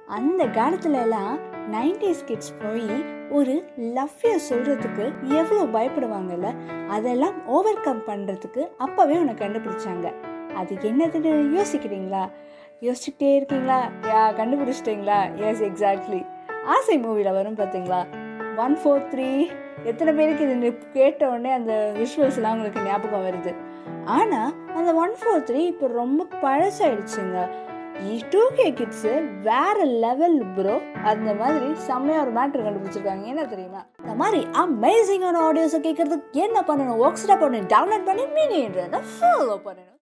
அந்த காலத்துல எல்லாம் நைன்டிஸ் கிட்ஸ் போய் ஒரு லவ்ய சொல்கிறதுக்கு எவ்வளோ பயப்படுவாங்கல்ல அதெல்லாம் ஓவர் கம் பண்ணுறதுக்கு அப்போவே உனக்கு கண்டுபிடிச்சாங்க அது என்னதுன்னு யோசிக்கிறீங்களா யோசிச்சுக்கிட்டே இருக்கீங்களா யா கண்டுபிடிச்சிட்டிங்களா எஸ் எக்ஸாக்ட்லி ஆசை மூவியில் வரும் பார்த்தீங்களா ஒன் ஃபோர் த்ரீ எத்தனை பேருக்கு இது கேட்ட உடனே அந்த விஷுவல்ஸ்லாம் உங்களுக்கு ஞாபகம் வருது ஆனால் அந்த ஒன் ஃபோர் த்ரீ இப்போ ரொம்ப பழசாயிடுச்சுங்க டூ கே கிட்ஸு வேற லெவல் ப்ரோ அந்த மாதிரி செம்மையாக ஒரு மேட்ரு கண்டுபிடிச்சிருக்காங்க என்ன தெரியுமா இந்த மாதிரி அமேசிங்கான ஆடியோஸை கேட்கறதுக்கு என்ன பண்ணணும் ஒர்க்ஸ்டாக பண்ணி டவுன்லோட் பண்ணி மீனியன்றதை ஃபாலோ பண்ணணும்